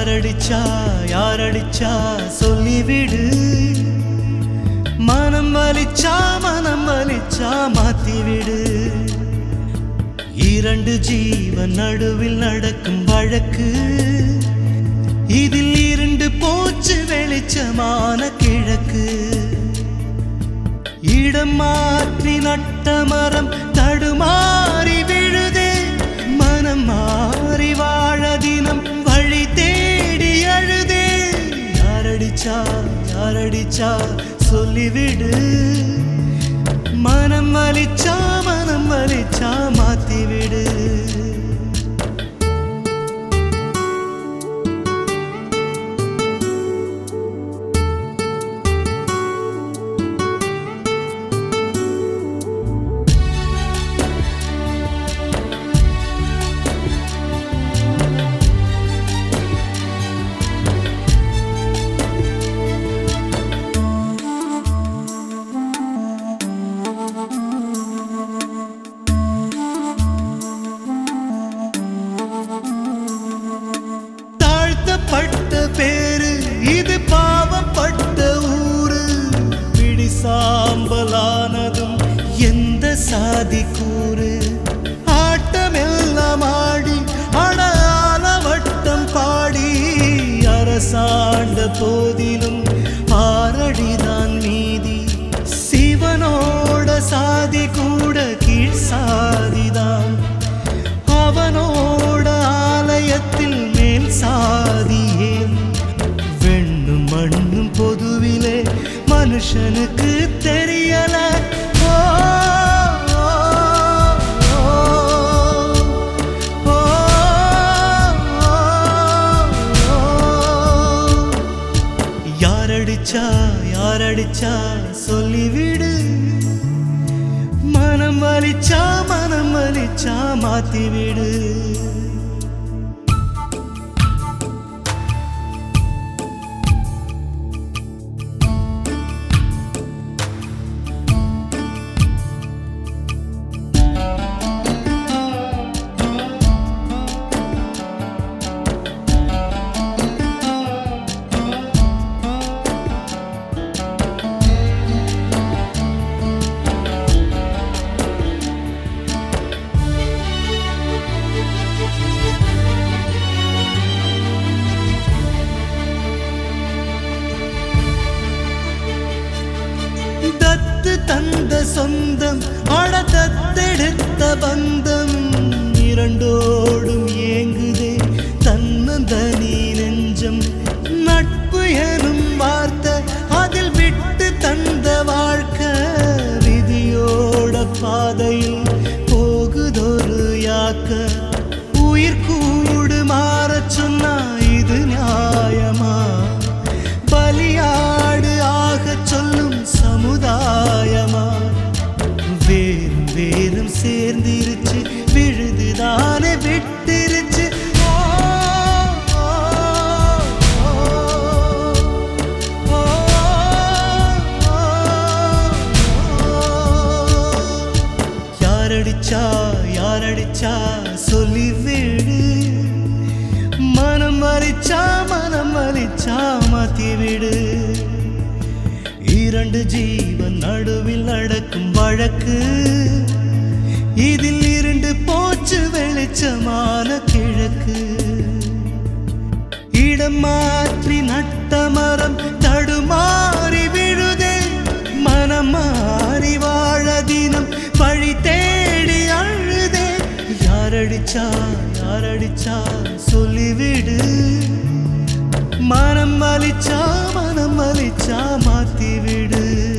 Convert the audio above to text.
யாரடிச்சா யாரடிச்சா சொல்லிவிடு மனம் வலிச்சா மனம் வலிச்சா மாத்திவிடு இரண்டு ஜீவன் நடுவில் நடக்கும் வழக்கு இதில் இரண்டு போச்சு வெளிச்சமான கிழக்கு இடம் மாற்றி நட்ட மரம் தடுமாறி விழுதே மனம் மாறி வாழ தினம் வழி தேடி அழுதே யாரடிச்சா யாரடிச்சா சொல்லிவிடு மனம் வலிச்சா மனம் வலிச்சா மாத்திவிடு தாழ்த்தப்பட்ட பேரு இது பாவப்பட்ட ஊரு பிடி சாம்பலானதும் எந்த சாதி கூறு ஆட்டமெல்லாம் ஆடி அடால வட்டம் பாடி அரசாண்ட போதிலும் ஆரடிதான் மீதி சிவனோட சாதி கூட கீழ் சாதிதான் அவனோட ஆலயத்தில் மேல் சாதியேன் வெண்ணும் மண்ணும் பொதுவிலே மனுஷனுக்கு தெரியல ஓ, ஓ, ஓ, ஓ, ஓ. யாரடிச்சா யாரடிச்சா சொல்லிவிடு மனம் வலிச்சா மனம் வலிச்சா மாத்திவிடு தத்து தந்த சொந்தம் அட தத்தெடுத்த பந்தம் இரண்டோடும் ஏங்குதே தன்னந்தனி நெஞ்சம் நட்பு எனும் வார்த்தை அதில் விட்டு தந்த வாழ்க்கை விதியோட பாதையில் போகுதொரு யாக்க உயிர் கூடு மாறச் சொன்னா இது நியாயமா பலியாடு ஆகச் சொல்லும் சமுதாயமா வேறும் வேறும் சேர்ந்திருச்சு விழுதுதானே விட்டிருச்சு ஓ, ஓ, ஓ, ஓ, ஓ. யாரடிச்சா யாரடிச்சா சொல்லிவிடு மனம் வலிச்சா மனம் வலிச்சா மாத்திவிடு இரண்டு ஜீவன் நடுவில் நடக்கும் வழக்கு இதில் இரண்டு போச்சு வெளிச்சமான கிழக்கு இடம் மாற்றி நட்ட மரம் தடுமாறி விழுதே மனம் மாறி வாழ தினம் வழி தேடி அழுதே யாரடிச்சா யாரடிச்சா சொல்லிவிடு மனம் வலிச்சா மனம் வலிச்சா மாத்திவிடு